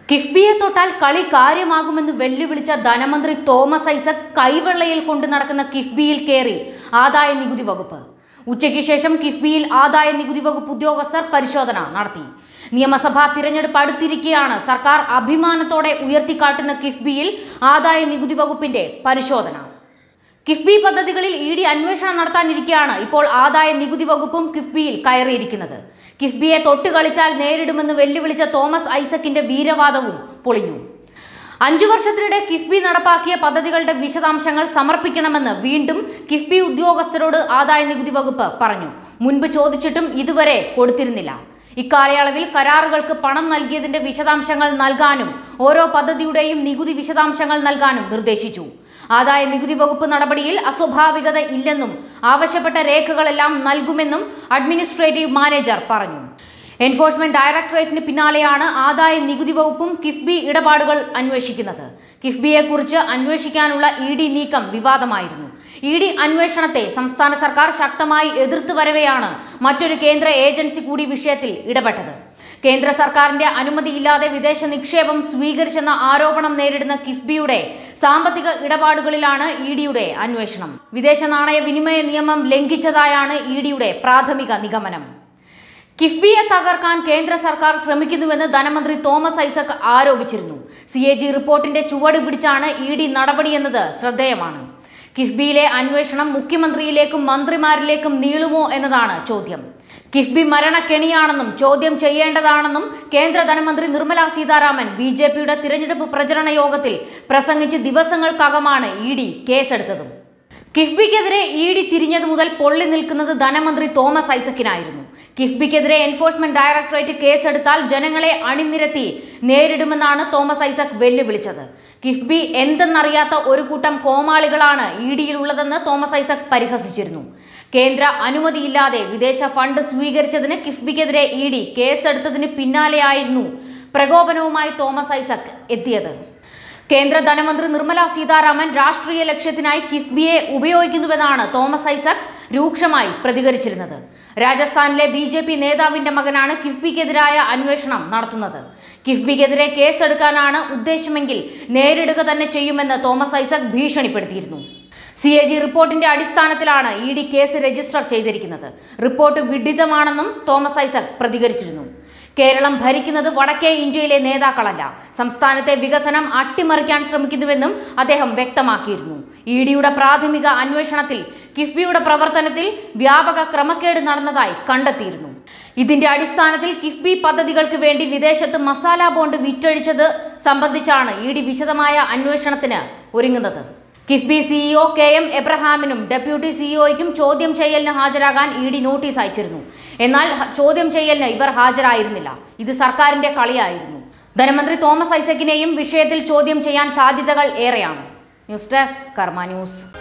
കിഫ്ബിയെ തൊട്ടാൽ കളി കാര്യമാകുമെന്ന് വെല്ലുവിളിച്ച ധനമന്ത്രി തോമസ് ഐസക് കൈവെള്ളയിൽ കൊണ്ടു നടക്കുന്ന കിഫ്ബിയിൽ കയറി ആദായ നികുതി വകുപ്പ് ഉച്ചയ്ക്ക് ശേഷം കിഫ്ബിയിൽ ആദായ നികുതി വകുപ്പ് ഉദ്യോഗസ്ഥർ പരിശോധന നടത്തി നിയമസഭാ തിരഞ്ഞെടുപ്പ് അടുത്തിരിക്കെയാണ് സർക്കാർ അഭിമാനത്തോടെ ഉയർത്തിക്കാട്ടുന്ന കിഫ്ബിയിൽ ആദായ നികുതി വകുപ്പിന്റെ പരിശോധന കിഫ്ബി പദ്ധതികളിൽ ഇ ഡി അന്വേഷണം നടത്താനിരിക്കെയാണ് ഇപ്പോൾ ആദായ നികുതി വകുപ്പും കിഫ്ബിയിൽ കയറിയിരിക്കുന്നത് കിഫ്ബിയെ തൊട്ട് കളിച്ചാൽ നേരിടുമെന്ന് വെല്ലുവിളിച്ച തോമസ് ഐസക്കിന്റെ വീരവാദവും പൊളിഞ്ഞു അഞ്ചു വർഷത്തിനിടെ കിഫ്ബി നടപ്പാക്കിയ പദ്ധതികളുടെ വിശദാംശങ്ങൾ സമർപ്പിക്കണമെന്ന് വീണ്ടും കിഫ്ബി ഉദ്യോഗസ്ഥരോട് ആദായ നികുതി വകുപ്പ് പറഞ്ഞു മുൻപ് ചോദിച്ചിട്ടും ഇതുവരെ കൊടുത്തിരുന്നില്ല ഇക്കാലയളവിൽ കരാറുകൾക്ക് പണം നൽകിയതിന്റെ വിശദാംശങ്ങൾ നൽകാനും ഓരോ പദ്ധതിയുടെയും നികുതി വിശദാംശങ്ങൾ നൽകാനും നിർദ്ദേശിച്ചു ആദായ നികുതി വകുപ്പ് നടപടിയിൽ അസ്വാഭാവികത ഇല്ലെന്നും ആവശ്യപ്പെട്ട രേഖകളെല്ലാം നൽകുമെന്നും അഡ്മിനിസ്ട്രേറ്റീവ് മാനേജർ പറഞ്ഞു എൻഫോഴ്സ്മെന്റ് ഡയറക്ടറേറ്റിന് പിന്നാലെയാണ് ആദായ നികുതി വകുപ്പും കിഫ്ബി ഇടപാടുകൾ അന്വേഷിക്കുന്നത് കിഫ്ബിയെക്കുറിച്ച് അന്വേഷിക്കാനുള്ള ഇ ഡി നീക്കം വിവാദമായിരുന്നു ഇ ഡി അന്വേഷണത്തെ സംസ്ഥാന സർക്കാർ ശക്തമായി എതിർത്തു വരവെയാണ് മറ്റൊരു കേന്ദ്ര ഏജൻസി കൂടി വിഷയത്തിൽ ഇടപെട്ടത് കേന്ദ്ര സർക്കാരിന്റെ അനുമതിയില്ലാതെ വിദേശ നിക്ഷേപം സ്വീകരിച്ചെന്ന ആരോപണം നേരിടുന്ന കിഫ്ബിയുടെ സാമ്പത്തിക ഇടപാടുകളിലാണ് ഇ ഡിയുടെ അന്വേഷണം വിദേശ നാണയ വിനിമയ നിയമം ലംഘിച്ചതായാണ് ഇ ഡിയുടെ പ്രാഥമിക നിഗമനം കിഫ്ബിയെ തകർക്കാൻ കേന്ദ്ര സർക്കാർ ശ്രമിക്കുന്നുവെന്ന് ധനമന്ത്രി തോമസ് ഐസക് ആരോപിച്ചിരുന്നു സി എ ജി റിപ്പോർട്ടിന്റെ ചുവട് പിടിച്ചാണ് ഇ ഡി നടപടിയെന്നത് ശ്രദ്ധേയമാണ് കിഫ്ബിയിലെ അന്വേഷണം മുഖ്യമന്ത്രിയിലേക്കും മന്ത്രിമാരിലേക്കും നീളുമോ എന്നതാണ് ചോദ്യം കിഫ്ബി മരണക്കെണിയാണെന്നും ചോദ്യം ചെയ്യേണ്ടതാണെന്നും കേന്ദ്ര ധനമന്ത്രി നിർമ്മല സീതാരാമൻ ബി ജെ പിയുടെ തിരഞ്ഞെടുപ്പ് പ്രചരണ യോഗത്തിൽ പ്രസംഗിച്ച് ദിവസങ്ങൾക്കകമാണ് ഇ ഡി കേസെടുത്തതും കിഫ്ബിക്കെതിരെ ഇ ഡി തിരിഞ്ഞതു മുതൽ പൊള്ളി നിൽക്കുന്നത് ധനമന്ത്രി തോമസ് ഐസക്കിനായിരുന്നു കിഫ്ബിക്കെതിരെ എൻഫോഴ്സ്മെന്റ് ഡയറക്ടറേറ്റ് കേസെടുത്താൽ ജനങ്ങളെ അണിനിരത്തി നേരിടുമെന്നാണ് തോമസ് ഐസക് വെല്ലുവിളിച്ചത് കിഫ്ബി എന്തെന്നറിയാത്ത ഒരു കൂട്ടം കോമാളികളാണ് ഇ ഡിയിലുള്ളതെന്ന് തോമസ് ഐസക് പരിഹസിച്ചിരുന്നു കേന്ദ്ര അനുമതിയില്ലാതെ വിദേശ ഫണ്ട് സ്വീകരിച്ചതിന് കിഫ്ബിക്കെതിരെ ഇ ഡി കേസെടുത്തതിന് പിന്നാലെയായിരുന്നു പ്രകോപനവുമായി തോമസ് ഐസക് എത്തിയത് കേന്ദ്ര ധനമന്ത്രി നിർമ്മല സീതാരാമൻ രാഷ്ട്രീയ ലക്ഷ്യത്തിനായി കിഫ്ബിയെ ഉപയോഗിക്കുന്നുവെന്നാണ് തോമസ് ഐസക് രൂക്ഷമായി പ്രതികരിച്ചിരുന്നത് രാജസ്ഥാനിലെ ബി ജെ പി നേതാവിന്റെ മകനാണ് കിഫ്ബിക്കെതിരായ അന്വേഷണം നടത്തുന്നത് കിഫ്ബിക്കെതിരെ കേസെടുക്കാനാണ് ഉദ്ദേശമെങ്കിൽ നേരിടുക തന്നെ ചെയ്യുമെന്ന് തോമസ് ഐസക് ഭീഷണിപ്പെടുത്തിയിരുന്നു സി എ ജി റിപ്പോർട്ടിന്റെ അടിസ്ഥാനത്തിലാണ് ഇ ഡി കേസ് രജിസ്റ്റർ ചെയ്തിരിക്കുന്നത് റിപ്പോർട്ട് വിഡിതമാണെന്നും തോമസ് ഐസക് പ്രതികരിച്ചിരുന്നു കേരളം ഭരിക്കുന്നത് വടക്കേ ഇന്ത്യയിലെ നേതാക്കളല്ല സംസ്ഥാനത്തെ വികസനം അട്ടിമറിക്കാൻ ശ്രമിക്കുന്നുവെന്നും അദ്ദേഹം വ്യക്തമാക്കിയിരുന്നു ഇ ഡിയുടെ പ്രാഥമിക അന്വേഷണത്തിൽ കിഫ്ബിയുടെ പ്രവർത്തനത്തിൽ വ്യാപക ക്രമക്കേട് നടന്നതായി കണ്ടെത്തിയിരുന്നു ഇതിന്റെ അടിസ്ഥാനത്തിൽ കിഫ്ബി പദ്ധതികൾക്ക് വേണ്ടി വിദേശത്ത് മസാല ബോണ്ട് വിറ്റഴിച്ചത് സംബന്ധിച്ചാണ് ഇ ഡി വിശദമായ അന്വേഷണത്തിന് ഒരുങ്ങുന്നത് കിഫ്ബി സിഇഒ കെ എം എബ്രഹാമിനും ഡെപ്യൂട്ടി സിഇഒയ്ക്കും ചോദ്യം ചെയ്യലിന് ഹാജരാകാൻ ഇ ഡി നോട്ടീസ് അയച്ചിരുന്നു എന്നാൽ ഹ- ചോദ്യം ചെയ്യലിന് ഇവർ ഹാജരായിരുന്നില്ല ഇത് സർക്കാരിന്റെ കളിയായിരുന്നു ധനമന്ത്രി തോമസ് ഐസക്കിനെയും വിഷയത്തിൽ ചോദ്യം ചെയ്യാൻ സാധ്യതകൾ ഏറെയാണ് ന്യൂസ് ഡെസ്ക് കർമ്മ ന്യൂസ്